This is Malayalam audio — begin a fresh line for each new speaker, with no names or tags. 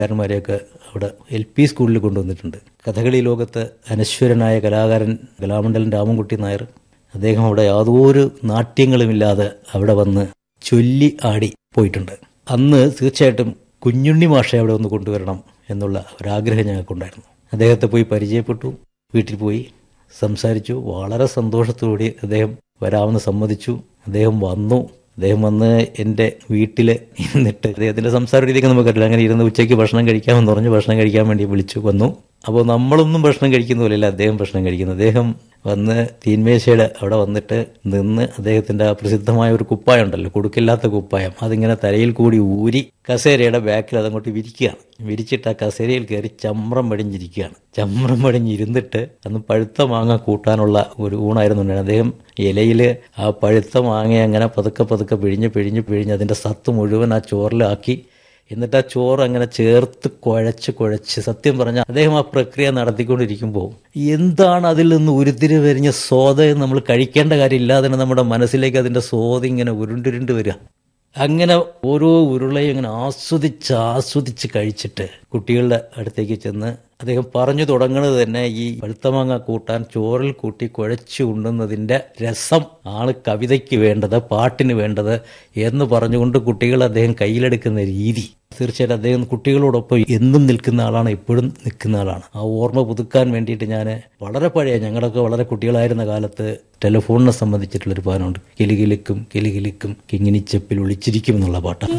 കലാകാരന്മാരെയൊക്കെ അവിടെ എൽ പി സ്കൂളിൽ കൊണ്ടുവന്നിട്ടുണ്ട് കഥകളി ലോകത്ത് അനശ്വരനായ കലാകാരൻ കലാമണ്ഡലൻ രാമൻകുട്ടി നായർ അദ്ദേഹം അവിടെ യാതൊരു നാട്യങ്ങളുമില്ലാതെ അവിടെ വന്ന് ചൊല്ലി ആടി പോയിട്ടുണ്ട് അന്ന് തീർച്ചയായിട്ടും കുഞ്ഞുണ്ണി മാഷെ അവിടെ ഒന്ന് കൊണ്ടുവരണം എന്നുള്ള ഒരാഗ്രഹം ഞങ്ങൾക്കുണ്ടായിരുന്നു അദ്ദേഹത്തെ പോയി പരിചയപ്പെട്ടു വീട്ടിൽ പോയി സംസാരിച്ചു വളരെ സന്തോഷത്തോടെ അദ്ദേഹം വരാമെന്ന് സമ്മതിച്ചു അദ്ദേഹം വന്നു അദ്ദേഹം വന്ന് എൻ്റെ വീട്ടിൽ ഇരുന്നിട്ട് അദ്ദേഹത്തിൻ്റെ സംസാര രീതിയൊക്കെ നമുക്കറിയില്ല അങ്ങനെ ഇരുന്ന് ഉച്ചയ്ക്ക് ഭക്ഷണം കഴിക്കാമെന്ന് പറഞ്ഞ് ഭക്ഷണം കഴിക്കാൻ വേണ്ടി വിളിച്ചു വന്നു അപ്പോൾ നമ്മളൊന്നും ഭക്ഷണം കഴിക്കുന്ന പോലെയല്ല അദ്ദേഹം ഭക്ഷണം കഴിക്കുന്നത് അദ്ദേഹം വന്ന് തീന്മേശയുടെ അവിടെ വന്നിട്ട് നിന്ന് അദ്ദേഹത്തിന്റെ ആ പ്രസിദ്ധമായ ഒരു കുപ്പായം ഉണ്ടല്ലോ കൊടുക്കില്ലാത്ത കുപ്പായം അതിങ്ങനെ തലയിൽ കൂടി ഊരി കസേരയുടെ ബാക്കിൽ അതങ്ങോട്ട് വിരിക്കുകയാണ് വിരിച്ചിട്ട് ആ കസേരയിൽ കയറി ചമ്രം പടിഞ്ഞിരിക്കുകയാണ് ചമ്രം പടിഞ്ഞിരുന്നിട്ട് അന്ന് പഴുത്ത മാങ്ങ കൂട്ടാനുള്ള ഒരു ഊണായിരുന്നു ഉണ്ടായിരുന്നത്. അദ്ദേഹം ഇലയിൽ ആ പഴുത്ത മാങ്ങ അങ്ങനെ പതുക്കെ പതുക്കെ പിഴിഞ്ഞ് പിഴിഞ്ഞ് പിഴിഞ്ഞ് അതിന്റെ സത്ത് മുഴുവൻ ആ ചോറിലാക്കി എന്നിട്ട് ആ ചോറ് അങ്ങനെ ചേർത്ത് കുഴച്ച് കുഴച്ച് സത്യം പറഞ്ഞാൽ അദ്ദേഹം ആ പ്രക്രിയ നടത്തിക്കൊണ്ടിരിക്കുമ്പോൾ എന്താണ് അതിൽ നിന്ന് ഉരുത്തിരി വരിഞ്ഞ സ്വാദ എന്ന് നമ്മൾ കഴിക്കേണ്ട കാര്യമില്ലാതെ തന്നെ നമ്മുടെ മനസ്സിലേക്ക് അതിന്റെ സ്വാദ് ഇങ്ങനെ ഉരുണ്ടുരുണ്ട് വരിക അങ്ങനെ ഓരോ ഉരുളയും ഇങ്ങനെ ആസ്വദിച്ച് ആസ്വദിച്ച് കഴിച്ചിട്ട് കുട്ടികളുടെ അടുത്തേക്ക് ചെന്ന് അദ്ദേഹം പറഞ്ഞു തുടങ്ങുന്നത് തന്നെ ഈ പഴുത്തമാങ്ങ കൂട്ടാൻ ചോറിൽ കൂട്ടി കുഴച്ച് ഉണ്ണുന്നതിന്റെ രസം ആണ് കവിതയ്ക്ക് വേണ്ടത് പാട്ടിന് വേണ്ടത് എന്ന് പറഞ്ഞുകൊണ്ട് കുട്ടികൾ അദ്ദേഹം കയ്യിലെടുക്കുന്ന രീതി തീർച്ചയായിട്ടും അദ്ദേഹം കുട്ടികളോടൊപ്പം എന്നും നിൽക്കുന്ന ആളാണ് എപ്പോഴും നിൽക്കുന്ന ആളാണ് ആ ഓർമ്മ പുതുക്കാൻ വേണ്ടിയിട്ട് ഞാൻ വളരെ പഴയ ഞങ്ങളൊക്കെ വളരെ കുട്ടികളായിരുന്ന കാലത്ത് ടെലിഫോണിനെ സംബന്ധിച്ചിട്ടുള്ളൊരു പാനുണ്ട് കിലുകിലുക്കും കിലുകിലുക്കും കിങ്ങിനിച്ചപ്പിൽ ഒളിച്ചിരിക്കും എന്നുള്ള പാട്ട്